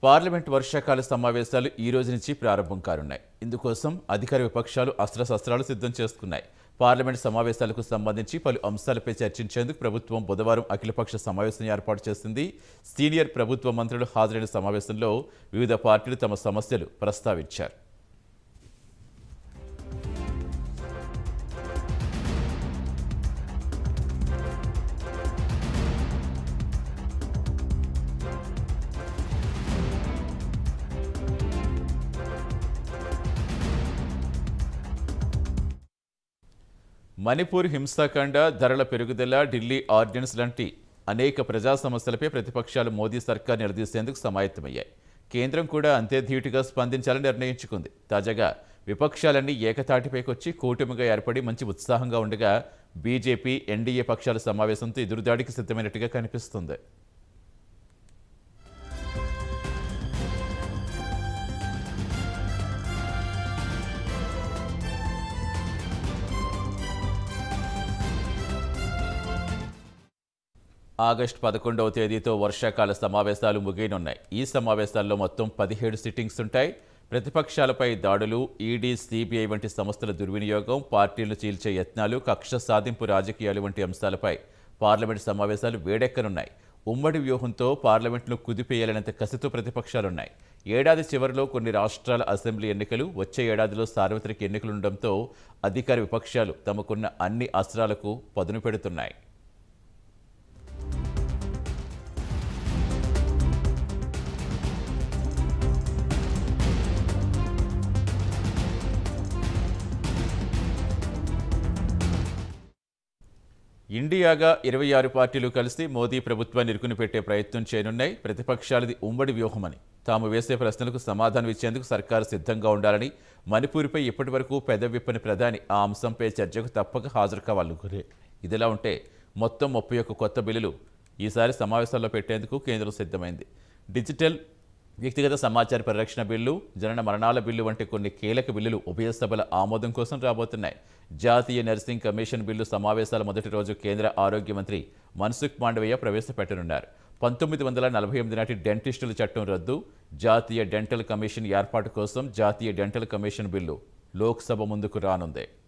parliament వర్షాకాల సమావేశాలు ఈ రోజు నుంచి ప్రారంభం కానున్నాయి ఇందుకోసం అధికార విపక్షాలు అస్త్రశస్త్రాలు సిద్ధం చేసుకున్నాయి పార్లమెంట్ సమావేశాలకు సంబంధించి పలు అంశాలపై చర్చించేందుకు ప్రభుత్వం బుధవారం అఖిలపక్ష సమావేశం ఏర్పాటు చేసింది సీనియర్ ప్రభుత్వ మంత్రులు హాజరైన సమావేశంలో వివిధ పార్టీలు తమ సమస్యలు ప్రస్తావించారు మణిపూర్ హింసాకాండ ధరల పెరుగుదల ఢిల్లీ ఆర్డినెన్స్ లాంటి అనేక ప్రజా సమస్యలపై ప్రతిపక్షాలు మోదీ సర్కార్ నిలదీసేందుకు సమాయత్తమయ్యాయి కేంద్రం కూడా అంతే ధీటుగా స్పందించాలని నిర్ణయించుకుంది తాజాగా విపక్షాలన్నీ ఏకతాటిపైకొచ్చి కూటమిగా ఏర్పడి మంచి ఉత్సాహంగా ఉండగా బీజేపీ ఎన్డీఏ పక్షాల సమావేశంతో ఎదురుదాడికి సిద్ధమైనట్టుగా కనిపిస్తుంది ఆగస్టు పదకొండవ తేదీతో వర్షాకాల సమావేశాలు ముగియనున్నాయి ఈ సమావేశాల్లో మొత్తం పదిహేడు సిట్టింగ్స్ ఉంటాయి ప్రతిపక్షాలపై దాడులు ఈడీ సిబిఐ వంటి సంస్థల దుర్వినియోగం పార్టీలు చీల్చే యత్నాలు కక్ష సాధింపు రాజకీయాలు వంటి అంశాలపై పార్లమెంట్ సమావేశాలు వేడెక్కనున్నాయి ఉమ్మడి వ్యూహంతో పార్లమెంట్ను కుదిపేయాలనేంత కసితో ప్రతిపక్షాలున్నాయి ఏడాది చివరిలో కొన్ని రాష్ట్రాల అసెంబ్లీ ఎన్నికలు వచ్చే ఏడాదిలో సార్వత్రిక ఎన్నికలుండటంతో అధికార విపక్షాలు తమకున్న అన్ని అస్త్రాలకు పదును పెడుతున్నాయి ఇండియాగా ఇరవై ఆరు పార్టీలు కలిసి మోదీ ప్రభుత్వాన్ని ఇరుకుని పెట్టే ప్రయత్నం చేయనున్నాయి ప్రతిపక్షాలది ఉమ్మడి వ్యూహమని తాము వేసే ప్రశ్నలకు సమాధానం ఇచ్చేందుకు సర్కారు సిద్ధంగా ఉండాలని మణిపూర్పై ఇప్పటి వరకు పెదవిప్పని ప్రధాని ఆ అంశంపై చర్చకు తప్పక హాజరు కావాలని కోరే ఇదిలా ఉంటే మొత్తం ముప్పై ఒక్క కొత్త బిల్లులు ఈసారి సమావేశాల్లో పెట్టేందుకు కేంద్రం సిద్ధమైంది డిజిటల్ వ్యక్తిగత సమాచార పరిరక్షణ బిల్లు జనన మరణాల బిల్లు వంటి కొన్ని కీలక బిల్లులు ఉభయ సభల ఆమోదం కోసం రాబోతున్నాయి జాతీయ నర్సింగ్ కమిషన్ బిల్లు సమావేశాల మొదటి రోజు కేంద్ర ఆరోగ్య మంత్రి మన్సుఖ్ మాండవయ్య ప్రవేశపెట్టనున్నారు పంతొమ్మిది వందల నలభై ఎనిమిది నాటి డెంటిస్టుల చట్టం రద్దు జాతీయ డెంటల్ కమిషన్ ఏర్పాటు కోసం జాతీయ డెంటల్ కమిషన్ బిల్లు లోక్సభ ముందుకు రానుంది